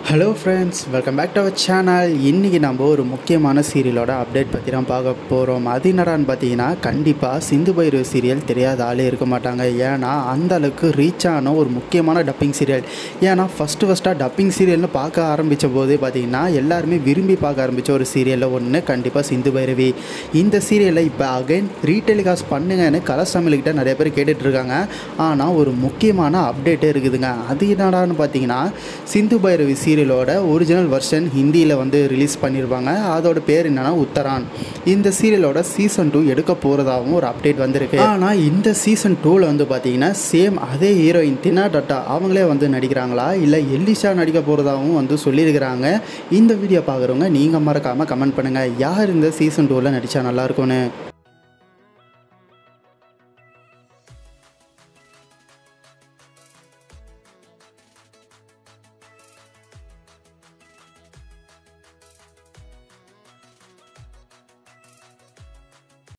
hello friends welcome back to our channel இன்றைக்கி நம்ம ஒரு முக்கியமான சீரியலோட அப்டேட் பற்றி தான் பார்க்க போகிறோம் அது என்னடான்னு பார்த்தீங்கன்னா கண்டிப்பாக சிந்து பைரவ சீரியல் தெரியாத ஆளே இருக்க மாட்டாங்க ஏன்னா அந்த அளவுக்கு ரீச் ஆன ஒரு முக்கியமான டப்பிங் சீரியல் ஏன்னா ஃபஸ்ட்டு ஃபஸ்ட்டாக டப்பிங் சீரியல்னு பார்க்க ஆரம்பித்த போதே பார்த்தீங்கன்னா எல்லாருமே விரும்பி பார்க்க ஆரம்பித்த ஒரு சீரியலில் ஒன்று கண்டிப்பாக சிந்து பைரவி இந்த சீரியலை இப்போ அகைன் ரீடெலிகாஸ்ட் பண்ணுங்கன்னு கலர்ஸ் தமிழ்கிட்ட நிறைய பேர் கேட்டுட்டு இருக்காங்க ஆனால் ஒரு முக்கியமான அப்டேட்டே இருக்குதுங்க அது என்னடான்னு பார்த்தீங்கன்னா சிந்து பைரவி சீரியலோட ஒரிஜினல் வெர்ஷன் ஹிந்தியில் வந்து ரிலீஸ் பண்ணியிருப்பாங்க அதோட பேர் என்னன்னா உத்தரான் இந்த சீரியலோட சீசன் டூ எடுக்க போகிறதாகவும் ஒரு அப்டேட் வந்திருக்கு ஆனால் இந்த சீசன் டூவில் வந்து பார்த்தீங்கன்னா சேம் அதே ஹீரோயின் தினா டட்டா அவங்களே வந்து நடிக்கிறாங்களா இல்லை எல்லிஷா நடிக்க போகிறதாகவும் வந்து சொல்லியிருக்கிறாங்க இந்த வீடியோ பார்க்குறவங்க நீங்கள் மறக்காமல் கமெண்ட் பண்ணுங்கள் யார் இந்த சீசன் டூவில் நடித்தா நல்லாயிருக்கும்னு